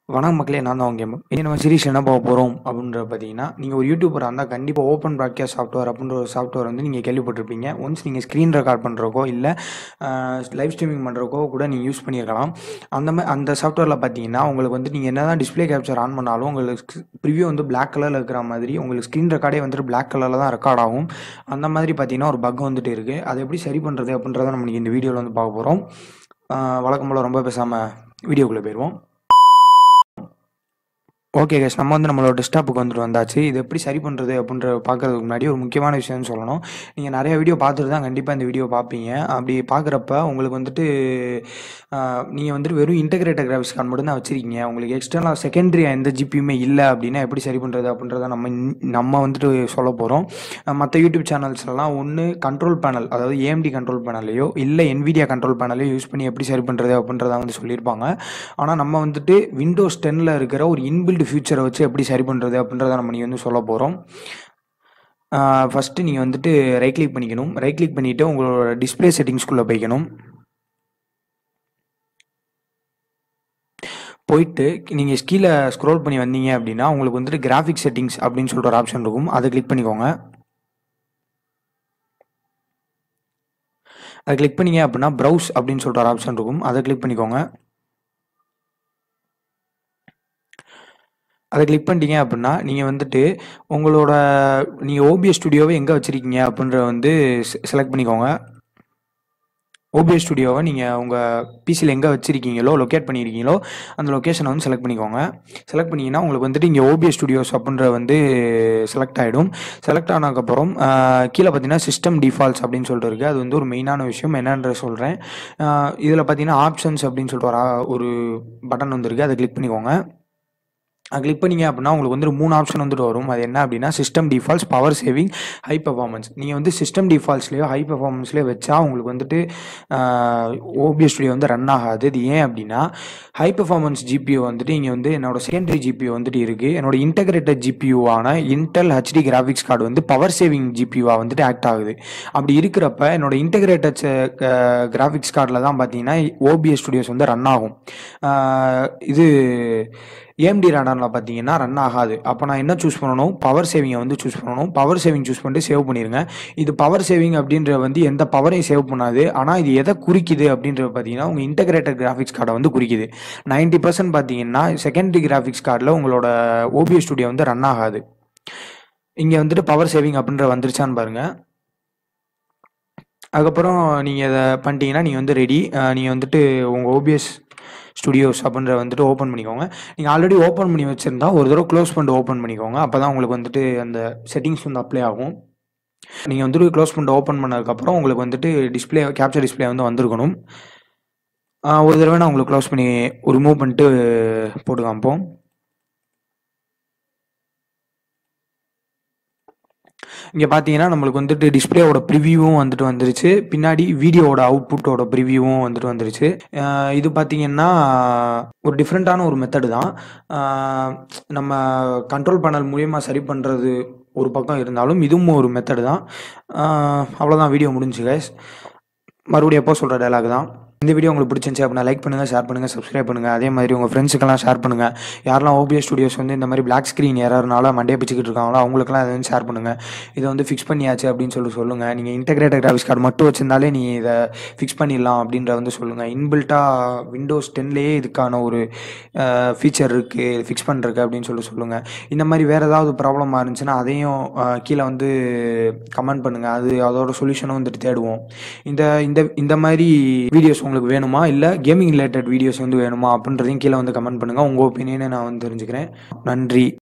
வணக்கம் மக்களே நான் தான் உங்க இனி நம்ம சீரிஸ் என்ன பார்க்க போகிறோம் அப்படின்றத பார்த்தீங்கன்னா நீங்கள் ஒரு யூடியூபராக இருந்தால் கண்டிப்பாக ஓப்பன் ப்ராட்காஸ்ட் சாஃப்ட்வேர் அப்படின்ற ஒரு சாஃப்ட்வேர் வந்து நீங்கள் கேள்விப்பட்டிருப்பீங்க ஒன்ஸ் நீங்கள் ஸ்க்ரீன் ரெக்கார்ட் பண்ணுறக்கோ இல்லை லைவ் ஸ்ட்ரீமிங் பண்ணுறக்கோ கூட நீங்கள் யூஸ் பண்ணியிருக்கலாம் அந்த மாதிரி அந்த சாஃப்ட்வேரில் பார்த்தீங்கன்னா உங்களுக்கு வந்து நீங்கள் என்ன தான் டிஸ்பிளே கேப்சர் ஆன் பண்ணாலும் உங்களுக்கு ப்ரிவியூ வந்து பிளாக் கலரில் இருக்கிற மாதிரி உங்களுக்கு ஸ்க்ரீன் ரெக்கார்டே வந்துட்டு பிளாக் கலரில் தான் ரெக்கார்ட் ஆகும் அந்த மாதிரி பார்த்தீங்கன்னா ஒரு பக் வந்துட்டு இருக்குது அதை எப்படி சரி பண்ணுறது அப்படின்றத நம்ம இன்னைக்கு இந்த வீடியோவில் வந்து பார்க்க போகிறோம் வழக்கம் போல் ரொம்ப பேசாமல் வீடியோக்குள்ளே போயிடுவோம் ஓகே கேஸ் நம்ம வந்து நம்மளோட டெஸ்க்டாப்புக்கு வந்துட்டு வந்தாச்சு இது எப்படி சரி பண்ணுறது அப்படின்ற பார்க்கறதுக்கு முன்னாடி ஒரு முக்கியமான விஷயம்னு சொல்லணும் நீங்கள் நிறைய வீடியோ பார்த்துட்டு தான் கண்டிப்பாக இந்த வீடியோ பார்ப்பீங்க அப்படி பார்க்குறப்ப உங்களுக்கு வந்துட்டு நீங்கள் வந்துட்டு வெறும் இன்டகிரேட்டர் கிராஃபிக்ஸ் கார்டு மட்டும் தான் வச்சுருக்கீங்க உங்களுக்கு எக்ஸ்டர்னலாக செகண்டரி எந்த ஜிபியுமே இல்லை அப்படின்னா எப்படி சரி பண்ணுறது அப்படின்றத நம்ம இன்- நம்ம வந்துட்டு சொல்ல போகிறோம் மற்ற யூடியூப் சேனல்ஸ்லாம் ஒன்று கண்ட்ரோல் பேனல் அதாவது ஏஎம்டி கண்ட்ரோல் பேனலையோ இல்லை என்விடியா கண்ட்ரோல் பேனலையோ யூஸ் பண்ணி எப்படி சரி பண்ணுறது அப்படின்றத வந்து சொல்லியிருப்பாங்க ஆனால் நம்ம வந்துட்டு விண்டோஸ் டென்னில் இருக்கிற ஒரு இன்பில்ட் ஃபியூச்சரை வச்சு எப்படி சரி பண்ணுறது அப்படின்றத நம்ம நீங்கள் வந்து சொல்ல போகிறோம் ஃபஸ்ட்டு நீங்கள் வந்துட்டு ரைட் கிளிக் பண்ணிக்கணும் ரைட் கிளிக் பண்ணிவிட்டு உங்களோட டிஸ்பிளே செட்டிங்ஸ்குள்ளே போய்க்கணும் போயிட்டு நீங்கள் கீழே ஸ்க்ரோல் பண்ணி வந்தீங்க அப்படின்னா உங்களுக்கு வந்துட்டு கிராஃபிக் செட்டிங்ஸ் அப்படின்னு சொல்லிட்டு ஒரு ஆப்ஷன் இருக்கும் அதை கிளிக் பண்ணிக்கோங்க அதை கிளிக் பண்ணீங்க அப்படின்னா ப்ரௌஸ் அப்படின்னு சொல்லிட்டு ஒரு ஆப்ஷன் இருக்கும் அதை கிளிக் பண்ணிக்கோங்க அதை கிளிக் பண்ணிட்டீங்க அப்படின்னா நீங்கள் வந்துட்டு உங்களோட நீங்கள் ஓபிஎஸ் ஸ்டுடியோவை எங்கே வச்சுருக்கீங்க அப்படின்ற வந்து செலக்ட் பண்ணிக்கோங்க ஓபிஎஸ் ஸ்டுடியோவை நீங்கள் உங்கள் பிசியில் எங்கே வச்சுருக்கீங்களோ லொக்கேட் பண்ணியிருக்கீங்களோ அந்த லொக்கேஷனை வந்து செலக்ட் பண்ணிக்கோங்க செலக்ட் பண்ணிங்கன்னா உங்களுக்கு வந்துட்டு இங்கே ஓபிஎஸ் ஸ்டுடியோஸ் அப்படின்ற வந்து செலக்ட் ஆகிடும் செலக்ட் ஆனதுக்கப்புறம் ஆஹ், கீழே பார்த்தீங்கன்னா சிஸ்டம் டிஃபால்ட்ஸ் அப்படின்னு சொல்லிட்டு இருக்குது அது வந்து ஒரு மெயினான விஷயம் என்னன்ற சொல்கிறேன் இதில் பார்த்தீங்கன்னா ஆப்ஷன்ஸ் அப்படின்னு சொல்லிட்டு ஒரு ஆ- ஒரு பட்டன் வந்துருக்கு அதை கிளிக் பண்ணிக்கோங்க அது கிளிக் பண்ணீங்க அப்படின்னா உங்களுக்கு வந்து ஒரு மூணு ஆப்ஷன் வந்துட்டு வரும் அது என்ன அப்படின்னா system defaults power saving high performance நீங்கள் வந்து சிஸ்டம் டிஃபால்ட்ஸ்லேயோ ஹை பெர்ஃபார்மன்ஸ்லேயோ வச்சா உங்களுக்கு வந்துட்டு ஓபிஎஸ் ஸ்டுடியோ வந்து ரன் ஆகாது இது ஏன் அப்படின்னா ஹை பெர்ஃபார்மன்ஸ் ஜிபியூ வந்துட்டு இங்கே வந்து என்னோட செகண்டரி ஜிபியூ வந்துட்டு இருக்குது என்னோட இன்டகிரேட்டட் ஜிபியூவான இன்டெல் ஹெச்டி கிராஃபிக்ஸ் கார்டு வந்து பவர் சேவிங் ஜிபியூவாக வந்துட்டு ஆக்ட் ஆகுது அப்படி இருக்கிறப்ப என்னோட இன்டகிரேட்டட் கிராஃபிக்ஸ் கார்டில் தான் பார்த்தீங்கன்னா ஓபிஎஸ் ஸ்டுடியோஸ் வந்து ரன் ஆகும் ஆஹ் இது ஏஎம்டி ரேடானில் பார்த்தீங்கன்னா ரன் ஆகாது அப்போ நான் என்ன சூஸ் பண்ணணும் பவர் சேவிங்கை வந்து சூஸ் பண்ணணும் பவர் சேவிங் சூஸ் பண்ணிட்டு சேவ் பண்ணிடுங்க இது பவர் சேவிங் அப்படின்ற வந்து எந்த பவரையும் சேவ் பண்ணாது ஆனால் இது எதை குறிக்குது அப்படின்றது பார்த்தீங்கன்னா உங்கள் இன்டகிரேட்டட் கிராஃபிக்ஸ் கார்டை வந்து குறிக்குது 90% பர்சன்ட் பார்த்தீங்கன்னா செகண்டரி கிராஃபிக்ஸ் கார்டில் உங்களோட ஓபிஎஸ் ஸ்டுடியோ வந்து ரன் ஆகாது இங்கே வந்துட்டு பவர் சேவிங் அப்படின்ற வந்துருச்சான்னு பாருங்கள் அதுக்கப்புறம் நீங்கள் இதை பண்ணிட்டீங்கன்னா நீங்கள் வந்து ரெடி நீங்கள் வந்துட்டு உங்கள் ஓபிஎஸ் ஸ்டுடியோஸ் அப்படின்ற வந்துட்டு ஓப்பன் பண்ணிக்கோங்க நீங்கள் ஆல்ரெடி ஓப்பன் பண்ணி வச்சுருந்தா ஒரு தடவை க்ளோஸ் பண்ணிட்டு ஓப்பன் பண்ணிக்கோங்க அப்போ தான் உங்களுக்கு வந்துட்டு அந்த செட்டிங்ஸ் வந்து அப்ளை ஆகும் நீங்கள் வந்துட்டு க்ளோஸ் பண்ணிட்டு ஓப்பன் பண்ணதுக்கப்புறம் உங்களுக்கு வந்துட்டு டிஸ்ப்ளே கேப்சர் டிஸ்ப்ளே வந்து வந்திருக்கணும் ஆஹ் ஒரு தடவை நான் உங்களுக்கு க்ளோஸ் பண்ணி ரிமூவ் பண்ணிட்டு போட்டு காமிப்போம் இங்கே பார்த்தீங்கன்னா நம்மளுக்கு வந்துட்டு டிஸ்பிளேவோட ப்ரிவியூவும் வந்துட்டு வந்துருச்சு பின்னாடி வீடியோவோட அவுட்புட்டோட ப்ரிவியூவும் வந்துட்டு வந்துருச்சு அஹ் இது பார்த்தீங்கன்னா ஒரு டிஃப்ரெண்ட்டான ஒரு மெத்தடு தான் அஹ் நம்ம கண்ட்ரோல் பேனல் மூலியமாக சரி பண்ணுறது ஒரு பக்கம் இருந்தாலும் இதுவும் ஒரு மெத்தடு தான் அஹ் அவ்வளோதான் வீடியோ முடிஞ்சு கைஸ் மறுபடியும் எப்போ சொல்கிற டைலாக் தான் இந்த வீடியோ உங்களுக்கு பிடிச்சிருந்துச்சு அப்படின்னா லைக் பண்ணுங்கள் ஷேர் பண்ணுங்கள் சப்ஸ்கிரைப் பண்ணுங்கள் அதே மாதிரி உங்கள் ஃப்ரெண்ட்ஸுக்கெல்லாம் ஷேர் பண்ணுங்கள் யாரெல்லாம் ஓபிஎஸ் ஸ்டுடியோஸ் வந்து இந்த மாதிரி பிளாக் ஸ்க்ரீன் எரர்னால மண்டே பிச்சுக்கிட்டு இருக்காங்களோ அவங்களுக்குலாம் இதை வந்து ஷேர் பண்ணுங்கள் இதை வந்து ஃபிக்ஸ் பண்ணியாச்சு அப்படின்னு சொல்லி சொல்லுங்கள் நீங்கள் இன்டகிரேட்டட் கிராஃபிக்ஸ் கார்டு மட்டும் வச்சிருந்தாலே நீ இதை ஃபிக்ஸ் பண்ணிடலாம் அப்படின்ற வந்து சொல்லுங்கள் இன்பில்ட்டாக விண்டோஸ் டென்லேயே இதுக்கான ஒரு ஃபீச்சர் இருக்குது ஃபிக்ஸ் பண்ணுறக்கு அப்படின்னு சொல்லி சொல்லுங்கள் இந்த மாதிரி வேறு ஏதாவது ப்ராப்ளமாக இருந்துச்சுன்னா அதையும் அஹ், கீழே வந்து கமெண்ட் பண்ணுங்கள் அது அதோட சொல்யூஷனும் வந்துட்டு தேடுவோம் இந்த இந்த இந்த மாதிரி வீடியோஸ் உங்களுக்கு வேணுமா இல்லை கேமிங் ரிலேட்டட் வீடியோஸ் வந்து வேணுமா அப்படின்றதையும் கீழே வந்து கமெண்ட் பண்ணுங்கள் உங்கள் ஒப்பீனியனை நான் வந்து தெரிஞ்சுக்கிறேன் நன்றி